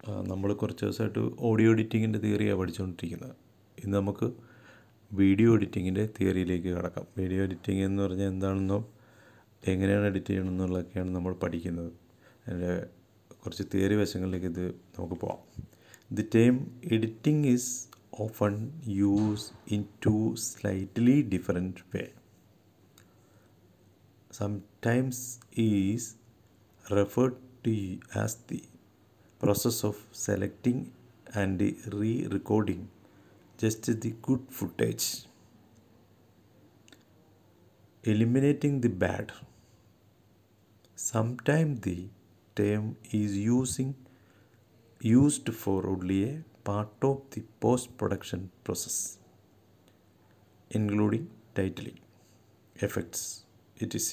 നമ്മൾ കുറച്ച് ദിവസമായിട്ട് ഓഡിയോ എഡിറ്റിങ്ങിൻ്റെ തിയറിയാണ് പഠിച്ചുകൊണ്ടിരിക്കുന്നത് ഇന്ന് നമുക്ക് വീഡിയോ എഡിറ്റിങ്ങിൻ്റെ തിയറിയിലേക്ക് കടക്കാം വീഡിയോ എഡിറ്റിംഗ് എന്ന് പറഞ്ഞാൽ എന്താണെന്നോ എങ്ങനെയാണ് എഡിറ്റ് ചെയ്യണമെന്നുള്ളതൊക്കെയാണ് നമ്മൾ പഠിക്കുന്നത് അതിൻ്റെ കുറച്ച് തിയറി വശങ്ങളിലേക്ക് ഇത് നമുക്ക് പോവാം the time editing is often use in to slightly different way sometimes is referred to as the process of selecting and re-recording just the good footage eliminating the bad sometimes the term is using used for only a part of the post production process including titling effects etc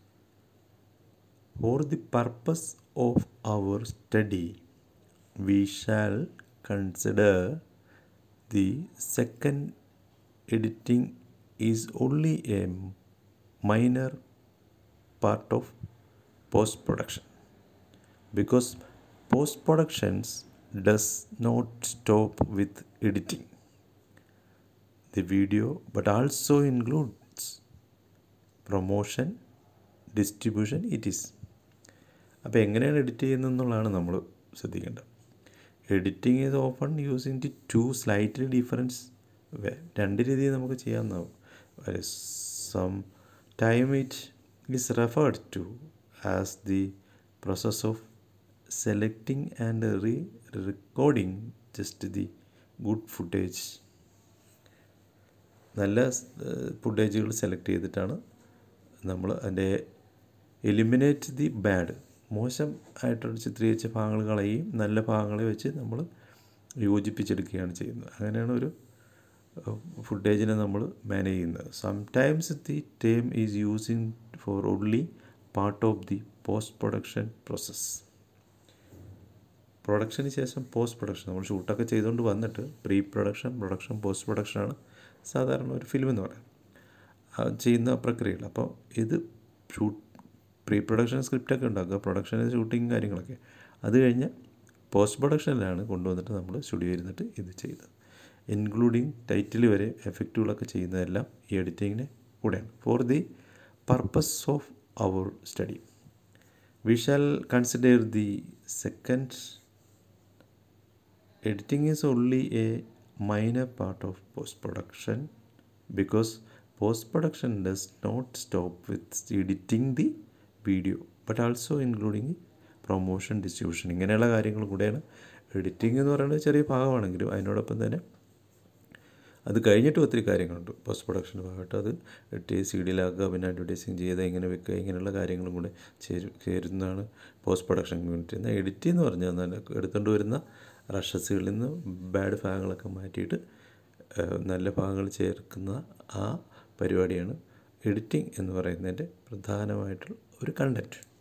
for the purpose of our study, we shall consider the second editing is only a minor part of post production because post productions does not stop with editing the video but also includes promotion distribution it is അപ്പോൾ എങ്ങനെയാണ് edit ചെയ്യുന്നതെന്നുള്ളതാണ് നമ്മൾ ശ്രദ്ധിക്കേണ്ടത് editing is open using the to slightly difference way രണ്ട് രീതിയിൽ നമുക്ക് ചെയ്യാവുന്നതാവും some time it is referred to as the process of selecting and re recording just the good footage നല്ല ഫുട്ടേജുകൾ സെലക്ട് ചെയ്തിട്ടാണ് നമ്മൾ അതിൻ്റെ എലിമിനേറ്റ് ദി ബാഡ് മോശം ആയിട്ട് ചിത്രീകരിച്ച ഭാഗങ്ങൾ കളയുകയും നല്ല ഭാഗങ്ങളെ വെച്ച് നമ്മൾ യോജിപ്പിച്ചെടുക്കുകയാണ് ചെയ്യുന്നത് അങ്ങനെയാണ് ഒരു ഫുട്ടേജിനെ നമ്മൾ മാനേജ് ചെയ്യുന്നത് sometimes the term is using for only part of the post production process പ്രൊഡക്ഷന് ശേഷം പോസ്റ്റ് പ്രൊഡക്ഷൻ നമ്മൾ ഷൂട്ടൊക്കെ ചെയ്തുകൊണ്ട് വന്നിട്ട് പ്രീ പ്രൊഡക്ഷൻ പ്രൊഡക്ഷൻ പോസ്റ്റ് പ്രൊഡക്ഷനാണ് സാധാരണ ഒരു ഫിലിം എന്ന് പറയുന്നത് ചെയ്യുന്ന പ്രക്രിയകൾ അപ്പോൾ ഇത് ഷൂട്ട് പ്രീ പ്രൊഡക്ഷൻ സ്ക്രിപ്റ്റൊക്കെ ഉണ്ടാക്കുക പ്രൊഡക്ഷൻ ഷൂട്ടിങ് കാര്യങ്ങളൊക്കെ അത് കഴിഞ്ഞ് പോസ്റ്റ് പ്രൊഡക്ഷനിലാണ് കൊണ്ടുവന്നിട്ട് നമ്മൾ സ്റ്റുഡിയോ ഇരുന്നിട്ട് ഇത് ചെയ്തത് ഇൻക്ലൂഡിങ് ടൈറ്റിൽ വരെ എഫക്റ്റുകളൊക്കെ ചെയ്യുന്നതെല്ലാം ഈ എഡിറ്റിങ്ങിന് കൂടെയാണ് for the purpose of our study we shall consider the second editing is only a minor part of post production because post production does not stop with editing the video but also including promotion distribution ഇങ്ങനെയുള്ള കാര്യങ്ങൾ കൂടെയാണ് editing എന്ന് പറയുന്നത് ചെറിയ ഭാഗമാണെങ്കിലും അതിനോടൊപ്പം തന്നെ അത് കഴിഞ്ഞിട്ട് ഒത്തിരി കാര്യങ്ങളുണ്ട് പോസ്റ്റ് പ്രൊഡക്ഷൻ ഭാഗമായിട്ട് അത് എഡിറ്റ് ചെയ്ത് സി ഡിയിലാക്കുക പിന്നെ അഡ്വർടൈസിങ് ചെയ്ത് ഇങ്ങനെ വെക്കുക ഇങ്ങനെയുള്ള കാര്യങ്ങളും കൂടെ ചേരും ചേരുന്നതാണ് പോസ്റ്റ് പ്രൊഡക്ഷൻ യൂണിറ്റ് എന്നാൽ എഡിറ്റ് എന്ന് പറഞ്ഞാൽ നല്ല എടുത്തുകൊണ്ട് വരുന്ന റഷസുകളിൽ നിന്ന് ബാഡ് ഭാഗങ്ങളൊക്കെ മാറ്റിയിട്ട് നല്ല ഭാഗങ്ങൾ ചേർക്കുന്ന ആ പരിപാടിയാണ് എഡിറ്റിംഗ് എന്ന് പറയുന്നതിൻ്റെ പ്രധാനമായിട്ടുള്ള ഒരു കണ്ടൻറ്റ്